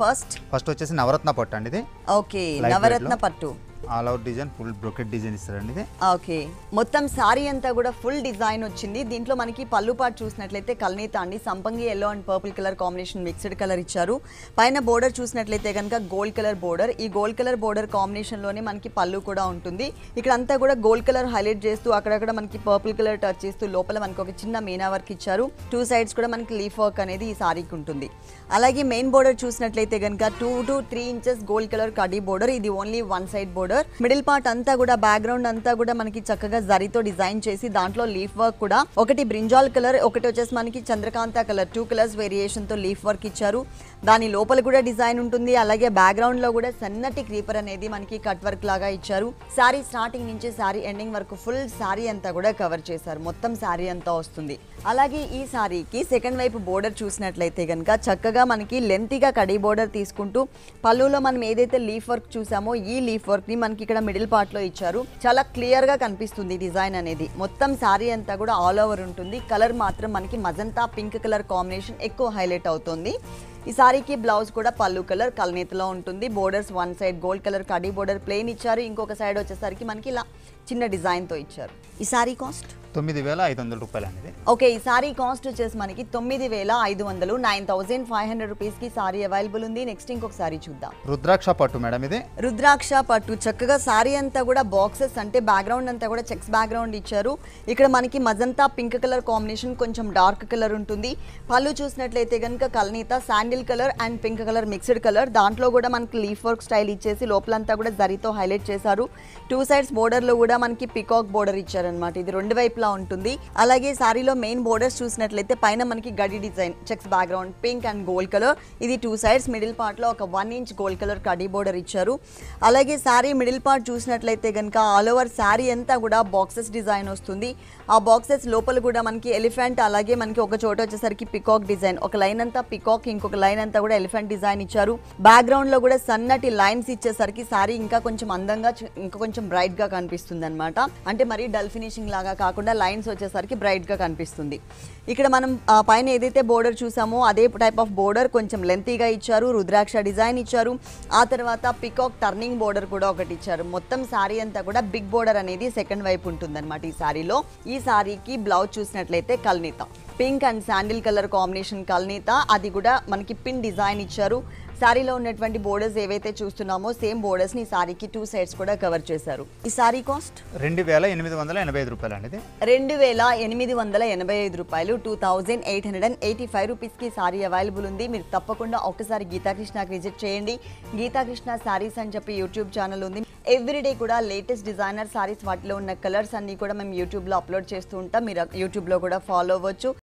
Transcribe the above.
First first వచ్చేసి నవరత్న పట్టు అండి ఇది ఓకే Light నవరత్న weight లో. పట్టు all out design full brocade design ఇస్తారండి ఇది ఓకే మొత్తం సారీ అంతా కూడా ఫుల్ డిజైన్ వచ్చింది దీంట్లో మనకి పళ్ళు పాటు చూసినట్లయితే కల్నీత అండి సంపంగి yellow and purple colour combination mixed colour ఇచ్చారు పైన బోర్డర్ చూసినట్లయితే కనుక గోల్డ్ కలర్ బోర్డర్ ఈ గోల్డ్ కలర్ బోర్డర్ కాంబినేషన్ లోనే మనకి పళ్ళు కూడా ఉంటుంది ఇక్కడ అంతా కూడా గోల్డ్ కలర్ హైలైట్ చేస్తూ అక్కడక్కడ మనకి పర్పుల్ కలర్ టచ్ చేస్తూ లోపల మనకి ఒక చిన్న మీనా వర్క్ ఇచ్చారు టూ సైడ్స్ కూడా మనకి లీఫ్ వర్క్ అనేది ఈ సారీకి ఉంటుంది అలాగే మెయిన్ బోర్డర్ చూసినట్లయితే కనుక two to three inches gold colour కడీ బోర్డర్ ఇది only one side border middle part అంతా కూడా బ్యాక్గ్రౌండ్ అంతా కూడా మనకి చక్కగా జరీతో డిజైన్ చేసి దాంట్లో లీఫ్ వర్క్ కూడా ఒకటి బ్రింజాల్ కలర్ ఒకటి వచ్చేసి మనకి చంద్రకాంత కలర్ టూ కలర్స్ వేరియేషన్ తో లీఫ్ వర్క్ ఇచ్చారు దాని లోపల కూడా డిజైన్ ఉంటుంది అలాగే బ్యాక్గ్రౌండ్ లో కూడా సన్నటి క్రీపర్ అనేది మనకి కట్ వర్క్ లాగా ఇచ్చారు శారీ స్టార్టింగ్ నుంచి శారీ ఎండింగ్ వరకు ఫుల్ శారీ అంతా కూడా కవర్ చేశారు మొత్తం శారీ అంతా వస్తుంది అలాగే ఈ శారీకి సెకండ్ వైపు బోర్డర్ చూసినట్లయితే కనుక చక్కగా మనకి లెంతీగా కడీ బోర్డర్ తీసుకుంటూ పళ్ళులో మనం ఏదైతే లీఫ్ వర్క్ చూసామో ఈ లీఫ్ వర్క్ ని మనకి ఇక్కడ మిడిల్ పార్ట్ లో ఇచ్చారు చాలా క్లియర్ గా కనిపిస్తుంది డిజైన్ అనేది మొత్తం శారీ అంతా కూడా ఆల్ ఓవర్ ఉంటుంది కలర్ మాత్రం మనకి మజంతా పింక్ కలర్ కాంబినేషన్ ఎక్కువ హైలైట్ అవుతుంది ఈ సారీకి బ్లౌజ్ కూడా పళ్ళు కలర్ కల్నేతలో ఉంటుంది borders one side gold colour కడీ బోర్డర్ ప్లెయిన్ ఇచ్చారు ఇంకొక సైడ్ వచ్చేసరికి మనకి ఇలా చిన్న డిజైన్తో ఇచ్చారు ఈ సారీ కాస్ట్ తొమ్మిది వేల ఐదు వందల రూపాయలు అండి ఇది ఓకే ఈ సారీ కాస్ట్ వచ్చేసి మనకి తొమ్మిది వేల ఐదు వందలు నైన్ థౌసండ్ ఫైవ్ హండ్రెడ్ రూపీస్కి సారీ అవైలబుల్ ఉంది నెక్స్ట్ ఇంకొక సారీ చూద్దాం రుద్రాక్ష పట్టు మేడం ఇది రుద్రాక్ష పట్టు చక్కగా సారీ అంతా కూడా బాక్సెస్ అంటే బ్యాక్గ్రౌండ్ అంతా కూడా చెక్స్ బ్యాక్గ్రౌండ్ ఇచ్చారు ఇక్కడ మనకి మజంతా పింక్ కలర్ కాంబినేషన్ కొంచెం డార్క్ కలర్ ఉంటుంది పళ్ళు చూసినట్లయితే కనుక కల్నీత sandal colour and pink colour mixed colour దాంట్లో కూడా మనకి లీఫ్ వర్క్ స్టైల్ ఇచ్చేసి లోపలంతా కూడా జరీతో హైలైట్ చేశారు టూ సైడ్స్ బోర్డర్లో కూడా మనకి పికాక్ బోర్డర్ ఇచ్చారనమాట ఇది రెండు వైపులా ఉంటుంది అలాగే సారీలో మెయిన్ బోర్డర్స్ చూసినట్లయితే పైన మనకి గడి design checks background pink and gold colour ఇది టూ సైడ్స్ మిడిల్ పార్ట్లో ఒక వన్ ఇంచ్ గోల్డ్ కలర్ కడీ బోర్డర్ ఇచ్చారు అలాగే శారీ మిడిల్ పార్ట్ చూసినట్లయితే కనుక ఆల్ ఓవర్ శారీ అంతా కూడా బాక్సెస్ డిజైన్ వస్తుంది ఆ బాక్సెస్ లోపల కూడా మనకి ఎలిఫెంట్ అలాగే మనకి ఒక చోట వచ్చేసరికి పికాక్ డిజైన్ ఒక లైన్ అంతా పికాక్ ఇంకొక లైన్ అంతా కూడా ఎలిఫెంట్ డిజైన్ ఇచ్చారు బ్యాక్గ్రౌండ్ లో కూడా సన్నటి లైన్స్ ఇచ్చేసరికి శారీ ఇంకా కొంచెం అందంగా చు- ఇంకా కొంచెం బ్రైట్ గా కనిపిస్తుంది అనమాట అంటే మరీ డల్ ఫినిషింగ్ లాగా కాకుండా లైన్స్ వచ్చేసరికి బ్రైట్ గా కనిపిస్తుంది ఇక్కడ మనం ఆ, పైన ఏదైతే బోర్డర్ చూసామో అదే టైప్ ఆఫ్ బోర్డర్ కొంచెం లెంతీగా ఇచ్చారు రుద్రాక్ష డిజైన్ ఇచ్చారు ఆ తర్వాత పికాక్ టర్నింగ్ బోర్డర్ కూడా ఒకటి ఇచ్చారు మొత్తం శారీ అంతా కూడా బిగ్ బోర్డర్ అనేది సెకండ్ వైపు ఉంటుందన్నమాట ఈ శారీలో ఈ శారీకి బ్లౌజ్ చూసినట్లయితే కల్నీత pink and sandal colour combination కల్నీత అది కూడా మనకి పిన్ డిజైన్ ఇచ్చారు శారీలో ఉన్నటువంటి బోర్డర్స్ ఏవైతే చూస్తున్నామో సేమ్ బోర్డర్స్ ని ఈ శారీకి టూ సైడ్స్ కూడా కవర్ చేశారు ఈ శారీ కాస్ట్ రెండు వేల ఎనిమిది వందల ఎనభై ఐదు రూపాయలు అండి ఇది రెండు వేల ఎనిమిది వందల ఎనభై ఐదు రూపాయలు two thousand eight hundred and eighty five రూపీస్కి సారీ అవైలబుల్ ఉంది మీరు తప్పకుండా ఒక్కసారి గీతాకృష్ణకి విజిట్ చేయండి గీతాకృష్ణ సారీస్ అని చెప్పి యూట్యూబ్ ఛానల్ ఉంది ఎవ్రీడే కూడా లేటెస్ట్ డిజైనర్ సారీస్ వాటిలో ఉన్న కలర్స్ అన్నీ కూడా మేము యూట్యూబ్లో అప్లోడ్ చేస్తూ ఉంటాం మీరు యూట్యూబ్లో కూడా ఫాలో అవ్వచ్చు